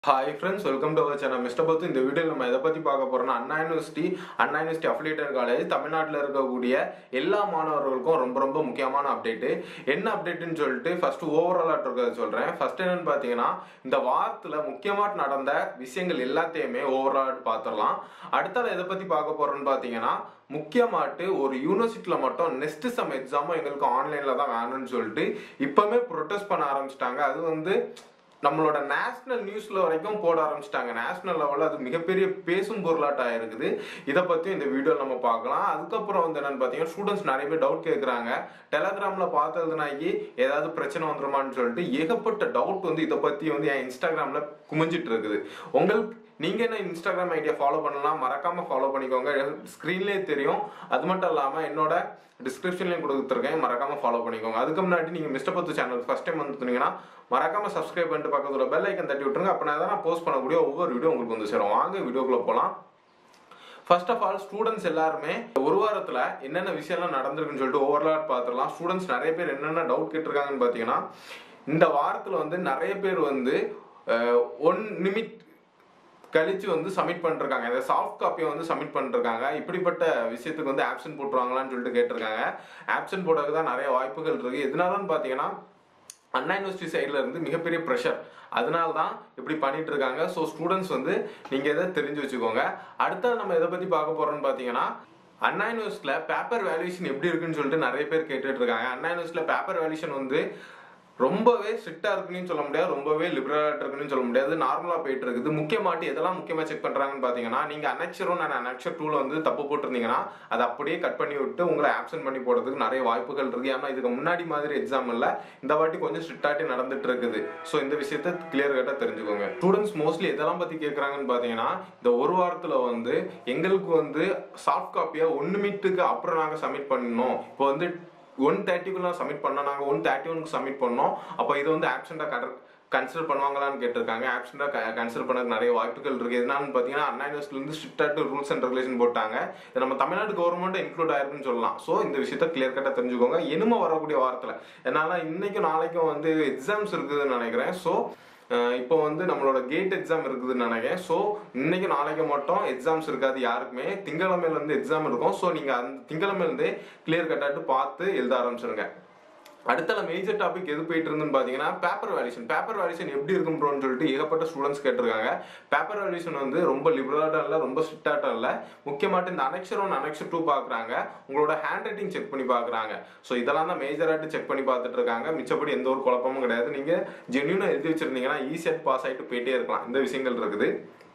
hi friends welcome to our channel mister பத்து இந்த வீடியோவில் நம்ம எதை பற்றி பார்க்க போறோம்னா Anna university Anna university affiliated college தமிழ்நாட்டில் இருக்கக்கூடிய எல்லா மாணவர்களுக்கும் ரொம்ப ரொம்ப முக்கியமான அப்டேட்டு என்ன அப்டேட்டுன்னு சொல்லிட்டு ஃபர்ஸ்ட் ஓவராலாக இருக்கிறத சொல்கிறேன் ஃபர்ஸ்ட் என்னன்னு பார்த்தீங்கன்னா இந்த வாரத்தில் முக்கியமாக நடந்த விஷயங்கள் எல்லாத்தையுமே ஓவரால் பார்த்துடலாம் அடுத்தது எதை பற்றி பார்க்க போறோம்னு பார்த்தீங்கன்னா முக்கியமாட்டு ஒரு யூனிவர்சிட்டியில் மட்டும் நெக்ஸ்ட் சம் எக்ஸாமும் எங்களுக்கு ஆன்லைனில் தான் வேணும்னு சொல்லிட்டு இப்போவே ப்ரொட்டஸ்ட் பண்ண ஆரம்பிச்சிட்டாங்க அது வந்து நம்மளோட நேஷனல் நியூஸ்ல வரைக்கும் போட ஆரம்பிச்சிட்டாங்க நேஷனல் லெவலில் அது மிகப்பெரிய பேசும் பொருளாட்டம் ஆயிருக்குது இதை பற்றியும் இந்த வீடியோ நம்ம பார்க்கலாம் அதுக்கப்புறம் வந்து என்னன்னு பார்த்தீங்கன்னா ஸ்டூடெண்ட்ஸ் நிறைய பேர் டவுட் கேட்குறாங்க டெலகிராமில் பார்த்ததுனாக்கி ஏதாவது பிரச்சனை வந்துருமான்னு சொல்லிட்டு ஏகப்பட்ட டவுட் வந்து இதை பற்றி வந்து என் இன்ஸ்டாகிராமில் குமிஞ்சிட்டு இருக்குது உங்களுக்கு நீங்க என்ன இன்ஸ்டாகிராம் ஐடியா ஃபாலோ பண்ணலாம் மறக்காம ஃபாலோ பண்ணிக்கோங்க ஸ்க்ரீன்லேயே தெரியும் அது மட்டும் இல்லாம என்னோட டிஸ்கிரிப்ஷன்லையும் கொடுத்துருக்கேன் மறக்காம ஃபாலோ பண்ணிக்கோங்க அதுக்கு முன்னாடி நீங்க மிஸ்டர் பத்து சேனல் ஃபர்ஸ்ட் டைம் வந்துட்டீங்கன்னா மறக்காம சப்ஸ்கிரைப் பண்ணிட்டு பக்கத்துல பெல் ஐக்கன் தட்டி விட்டுருங்க அப்படின்னா தான் நான் போஸ்ட் பண்ணக்கூடிய ஒவ்வொரு வீடியோ உங்களுக்கு வந்து சேரும் வாங்க வீடியோக்குள்ள போலாம் ஃபர்ஸ்ட் ஆஃப் ஆல் ஸ்டூடெண்ட்ஸ் எல்லாருமே ஒரு வாரத்துல என்னென்ன விஷயம்லாம் நடந்திருக்குன்னு சொல்லிட்டு ஓவர்லாட் பார்த்துடலாம் ஸ்டூடெண்ட்ஸ் நிறைய பேர் என்னென்ன டவுட் கேட்டிருக்காங்கன்னு பார்த்தீங்கன்னா இந்த வாரத்துல வந்து நிறைய பேர் வந்து ஒன் நிமிட் கழிச்சு வந்து சப்மிட் பண்ணிருக்காங்க இந்த சாஃப்ட் காப்பியை வந்து சப்மிட் பண்ணிருக்காங்க இப்படிப்பட்ட விஷயத்துக்கு வந்து ஆப்ஷன் போட்டுருவாங்களான்னு சொல்லிட்டு கேட்டிருக்காங்க ஆப்ஷன் போடுறதுக்கு தான் நிறைய வாய்ப்புகள் இருக்கு எதனாலன்னு பார்த்தீங்கன்னா அண்ணா யூனிவர்சிட்டி சைடில் இருந்து மிகப்பெரிய ப்ரெஷர் அதனால தான் இப்படி பண்ணிட்டு இருக்காங்க ஸோ ஸ்டூடெண்ட்ஸ் வந்து நீங்கள் எதை தெரிஞ்சு வச்சுக்கோங்க அடுத்தது நம்ம எதை பற்றி பார்க்க போறோம்னு பார்த்தீங்கன்னா அண்ணா யூனிவர்சிட்டியில் பேப்பர் வேல்யூஷன் எப்படி இருக்குன்னு சொல்லிட்டு நிறைய பேர் கேட்டுட்டு இருக்காங்க அண்ணா யூனிவர்சிட்டியில் பேப்பர் வேல்யூஷன் வந்து ரொம்பவே ஸ்ட்ரிக்டா இருக்குன்னு சொல்ல முடியாது ரொம்பவே லிபரலா இருக்குன்னு சொல்ல முடியாது நார்மலா போயிட்டு இருக்குது முக்கியமாட்டி எதெல்லாம் முக்கியமா செக் பண்றாங்கன்னு பாத்தீங்கன்னா நீங்க அனெக்சர் ஒன் அண்ட் அனெக்சர் டூல வந்து தப்பு போட்டிருந்தீங்கன்னா அதை அப்படியே கட் பண்ணி விட்டு உங்களை ஆப்சென்ட் பண்ணி போடுறதுக்கு நிறைய வாய்ப்புகள் இருக்கு ஏன்னா இதுக்கு முன்னாடி மாதிரி எக்ஸாம் இல்ல இந்த வாட்டி கொஞ்சம் ஸ்ட்ரிக்டாட்டி நடந்துட்டு இருக்குது ஸோ இந்த விஷயத்த கிளியர் கட்டா தெரிஞ்சுக்கோங்க ஸ்டூடெண்ட்ஸ் மோஸ்ட்லி எதெல்லாம் பத்தி கேட்கறாங்கன்னு பாத்தீங்கன்னா இந்த ஒரு வாரத்துல வந்து எங்களுக்கு வந்து சாஃப்ட் காப்பியை ஒன்னு மீட்டுக்கு அப்புறம் நாங்க சப்மிட் பண்ணணும் இப்போ வந்து ஒன் தேர்ட்டிக்குள்ள சப்மிட் பண்ணோம் நாங்கள் ஒன் தேர்ட்டி ஒனுக்கு சப்மிட் பண்ணோம் அப்போ இது வந்து ஆப்சென்ட்டாக கட கன்சிடர் பண்ணுவாங்களான்னு கேட்டிருக்காங்க ஆப்சென்ட்டாக கன்சிடர் பண்ணதுக்கு நிறைய வாய்ப்புகள் இருக்கு என்னன்னு பார்த்தீங்கன்னா அண்ணா யூனிவர்சிட்டிலேருந்து ஸ்ட்ரிக்டாக ரூல்ஸ் அண்ட் ரெகுலேஷன் போட்டாங்க இது நம்ம தமிழ்நாடு கவர்மெண்ட் இன்க்ளூட் ஆயிருக்குன்னு சொல்லலாம் ஸோ இந்த விஷயத்த கிளியர் கட்டாக தெரிஞ்சுக்கோங்க இனிமே வரக்கூடிய வாரத்தில் என்னால் இன்னைக்கும் நாளைக்கும் வந்து எக்ஸாம்ஸ் இருக்குதுன்னு நினைக்கிறேன் ஸோ இப்போ வந்து நம்மளோட கேட் எக்ஸாம் இருக்குதுன்னு நினைக்கிறேன் ஸோ இன்னைக்கு நாளைக்கு மட்டும் எக்ஸாம்ஸ் இருக்காது யாருக்குமே திங்கக்கிழமையில இருந்து எக்ஸாம் இருக்கும் ஸோ நீங்க அந்த திங்கக்கிழமையிலேருந்தே கிளியர் கட்டாட்டு பார்த்து எழுத ஆரம்பிச்சிருங்க அடுத்த மேஜர் டாபிக் எது போயிட்டு இருந்துன்னு பாத்தீங்கன்னா பேப்பர் வேல்யூஷன் பேப்பர் வேல்யூஷன் எப்படி இருக்கும் ப்ரோன்னு சொல்லிட்டு ஏகப்பட்ட ஸ்டூடெண்ட்ஸ் கேட்டிருக்காங்க பேப்பர் வேல்யூஷன் வந்து ரொம்ப லிபரலாட்டம் இல்லை ரொம்ப ஸ்ட்ரிக்டாட்டம் இல்லை முக்கியமாட்டு இந்த அனெக்சர் ஒன் அனெக்சர் டூ பார்க்குறாங்க உங்களோட ஹேண்ட் ரைட்டிங் செக் பண்ணி பார்க்குறாங்க ஸோ இதெல்லாம் தான் மேஜராட்டு செக் பண்ணி பார்த்துட்டு இருக்காங்க மிச்சப்படி எந்த ஒரு குழப்பமும் கிடையாது நீங்க ஜென்யூனா எழுதி வச்சிருந்தீங்கன்னா ஈஸியாக பாஸ் ஆகிட்டு போயிட்டே இருக்கலாம் இந்த விஷயங்கள் இருக்குது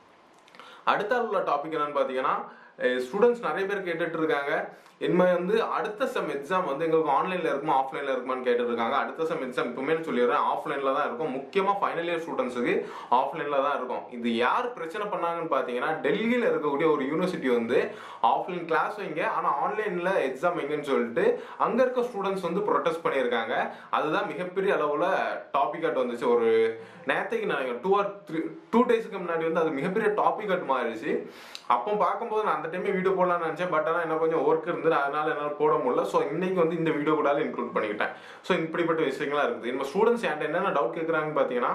அடுத்த உள்ள டாபிக் என்னன்னு பார்த்தீங்கன்னா ஸ்டூடெண்ட்ஸ் நிறைய பேர் கேட்டுட்டு இருக்காங்க என்ன வந்து அடுத்த செம் எக்ஸாம் வந்து எங்களுக்கு ஆன்லைன்ல இருக்குமா ஆஃப்லைன்ல இருக்குமான்னு கேட்டுட்டு இருக்காங்க அடுத்த செம் எக்ஸாம் இப்பவுமே சொல்லிடுறேன் ஆஃப்லைன்ல தான் இருக்கும் முக்கியமா ஃபைனல் இயர் ஸ்டூடெண்ட்ஸுக்கு ஆஃப்லைன்ல தான் இருக்கும் இது யார் பிரச்சனை பண்ணாங்கன்னு பாத்தீங்கன்னா டெல்லியில இருக்கக்கூடிய ஒரு யூனிவர்சிட்டி வந்து ஆஃப்லைன் கிளாஸ் வைங்க ஆனா ஆன்லைன்ல எக்ஸாம் வைங்கன்னு சொல்லிட்டு அங்க இருக்க ஸ்டூடெண்ட்ஸ் வந்து ப்ரொடெஸ்ட் பண்ணியிருக்காங்க அதுதான் மிகப்பெரிய அளவுல டாபிக் அட் வந்துச்சு ஒரு நேரத்துக்கு நினைக்கிறேன் டூ ஆர் த்ரீ டூ டேஸ்க்கு முன்னாடி வந்து அது மிகப்பெரிய டாபிக் அட் மாறிடுச்சு அப்போ பார்க்கும்போது நான் அந்த டைமே வீடியோ போடலாம்னு நினைச்சேன் பட் ஆனால் என்ன கொஞ்சம் ஒர்க் இருந்தது அதனால என்னால் போட முடியல ஸோ இன்னைக்கு வந்து இந்த வீடியோ கூட இன்க்ளூட் பண்ணிக்கிட்டேன் ஸோ இப்படிப்பட்ட விஷயங்களா இருக்குது நம்ம ஸ்டூடெண்ட்ஸ் என்கிட்ட என்னென்ன டவுட் கேட்குறாங்கன்னு பார்த்தீங்கன்னா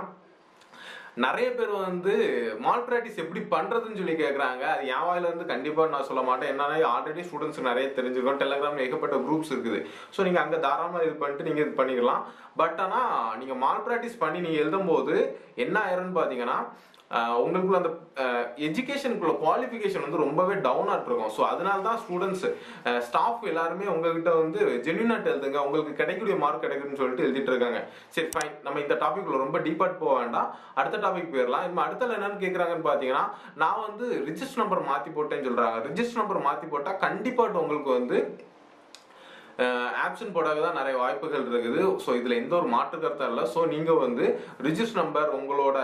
நிறைய பேர் வந்து மால் ப்ராக்டிஸ் எப்படி பண்றதுன்னு சொல்லி கேட்குறாங்க அது என் வாயில இருந்து கண்டிப்பா நான் சொல்ல மாட்டேன் என்னன்னா ஆல்ரெடி ஸ்டூடெண்ட்ஸ் நிறைய தெரிஞ்சிருக்கோம் டெலகிராம்ல ஏகப்பட்ட குரூப்ஸ் இருக்குது ஸோ நீங்க அங்க தாராளமா இது பண்ணிட்டு நீங்க இது பண்ணிக்கலாம் பட் ஆனா நீங்க மால் ப்ராக்டிஸ் பண்ணி நீங்க எழுதும் போது என்ன ஆயிரும்னு பாத்தீங்கன்னா உங்களுக்குள்ள அந்த எஜுகேஷனுக்குள்ள குவாலிஃபிகேஷன் வந்து ரொம்பவே டவுனாக இருக்கும் ஸோ அதனால தான் ஸ்டூடெண்ட்ஸ் ஸ்டாஃப் எல்லாருமே உங்ககிட்ட வந்து ஜென்யூனாட் எழுதுங்க உங்களுக்கு கிடைக்கக்கூடிய மார்க் கிடைக்குன்னு சொல்லிட்டு எழுதிட்டு இருக்காங்க சரி ஃபைன் நம்ம இந்த டாபிக்ல ரொம்ப டீப்பாக போக வேண்டாம் அடுத்த டாபிக் போயிடலாம் இப்போ அடுத்தல என்னன்னு கேட்குறாங்கன்னு பார்த்தீங்கன்னா நான் வந்து ரிஜிஸ்டர் நம்பர் மாற்றி போட்டேன்னு சொல்றாங்க ரிஜிஸ்டர் நம்பர் மாற்றி போட்டால் கண்டிப்பாக உங்களுக்கு வந்து ஆப்ஷன் போடாக தான் நிறைய வாய்ப்புகள் இருக்குது ஸோ இதில் எந்த ஒரு மாற்று கருத்தும் இல்லை ஸோ நீங்கள் வந்து ரிஜிஸ்டர் நம்பர் உங்களோட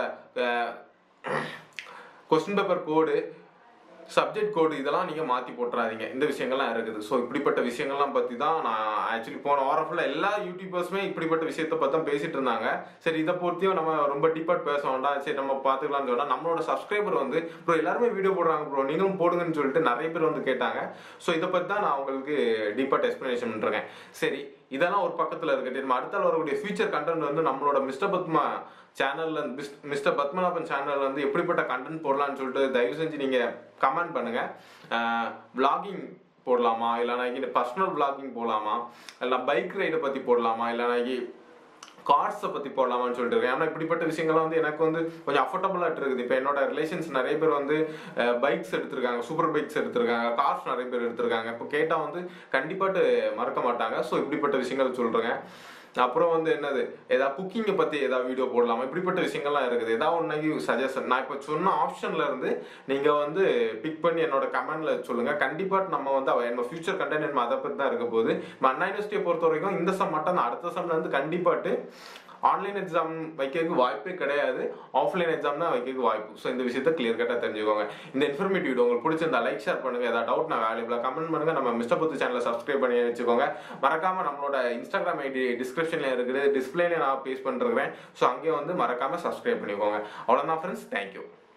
question paper code subject code இதெல்லாம் நீங்க மாத்தி போட்டுறாதீங்க இந்த விஷயங்கள்லாம் இருக்குது ஸோ இப்படிப்பட்ட விஷயங்கள்லாம் பத்தி தான் நான் ஆக்சுவலி போன வாரம் ஃபுல்லா எல்லா யூடியூபர்ஸுமே இப்படிப்பட்ட விஷயத்த பத்தி தான் பேசிட்டு இருந்தாங்க சரி இதை பொறுத்தியும் நம்ம ரொம்ப டீப்பாக பேச வேண்டாம் சரி நம்ம பார்த்துக்கலாம்னு சொன்னா நம்மளோட சப்ஸ்கிரைபர் வந்து ப்ரோ எல்லாருமே வீடியோ போடுறாங்க ப்ரோ நீங்களும் போடுங்கன்னு சொல்லிட்டு நிறைய பேர் வந்து கேட்டாங்க ஸோ இதை பத்தி தான் நான் உங்களுக்கு டீப்பாக எக்ஸ்பிளனேஷன் பண்றேன் சரி இதெல்லாம் ஒரு பக்கத்துல இருக்கட்டும் நம்ம அடுத்த வரக்கூடிய ஃபியூச்சர் கண்டென்ட் வந்து நம்மளோட மிஸ்டர் பத்மா சேனல்ல மிஸ்டர் பத்மநாபன் சேனல்ல வந்து எப்படிப்பட்ட கண்டென்ட் போடலாம்னு சொல்லிட்டு தயவு செஞ்சு நீங்க கமெண்ட் பண்ணுங்க vlogging போடலாமா இல்லைனா பர்சனல் vlogging போடலாமா இல்லை பைக் ரைடை பத்தி போடலாமா இல்லைனா கார்ஸை பத்தி போடலாமான்னு சொல்லிட்டு இருக்கேன் ஏன்னா இப்படிப்பட்ட விஷயங்கள்லாம் வந்து எனக்கு வந்து கொஞ்சம் அஃபோர்டபுளாக இருக்குது இப்போ என்னோட ரிலேஷன்ஸ் நிறைய பேர் வந்து பைக்ஸ் எடுத்திருக்காங்க சூப்பர் பைக்ஸ் எடுத்திருக்காங்க கார்ஸ் நிறைய பேர் எடுத்திருக்காங்க இப்போ கேட்டால் வந்து கண்டிப்பாட்டு மறக்க மாட்டாங்க ஸோ இப்படிப்பட்ட விஷயங்கள் சொல்றேங்க அப்புறம் வந்து என்னது ஏதாவது குக்கிங்கை பத்தி ஏதாவது வீடியோ போடலாமா இப்படிப்பட்ட விஷயங்கள்லாம் இருக்குது ஏதாவது ஒன்று சஜஷன் நான் இப்போ சொன்ன ஆப்ஷன்ல இருந்து நீங்க வந்து பிக் பண்ணி என்னோட கமெண்ட்ல சொல்லுங்க கண்டிப்பா நம்ம வந்து அவ- என்னோட ஃபியூச்சர் கண்டென்ட் நம்ம அதை பத்தி தான் இருக்க போகுது நம்ம அண்ணா யூனிவர்சிட்டியை பொறுத்த வரைக்கும் இந்த சம் மட்டும் தான் அடுத்த சம்ல இருந்து கண்டிப்பாட்டு ஆன்லைன் எக்ஸாம் வைக்கிறதுக்கு வாய்ப்பே கிடையாது ஆஃப்லைன் எக்ஸாம் தான் வைக்கிறதுக்கு வாய்ப்பு ஸோ இந்த விஷயத்த கிளியர் கட்டாக தெரிஞ்சுக்கோங்க இந்த இன்ஃபர்மேட்டிவ் வீடியோ உங்களுக்கு பிடிச்சிருந்தா லைக் ஷேர் பண்ணுங்க ஏதாவது டவுட் நான் வேல்யூபிளாக கமெண்ட் பண்ணுங்க நம்ம மிஸ்டர் புத்து சேனலை சப்ஸ்கிரைப் பண்ணி வச்சுக்கோங்க மறக்காம நம்மளோட இன்ஸ்டாகிராம் ஐடி டிஸ்கிரிப்ஷன்ல இருக்குது டிஸ்பிளேல நான் பேஸ் பண்ணிருக்கிறேன் ஸோ அங்கேயே வந்து மறக்காம சப்ஸ்கிரைப் பண்ணிக்கோங்க அவ்வளோதான் ஃப்ரெண்ட்ஸ் தேங்க்யூ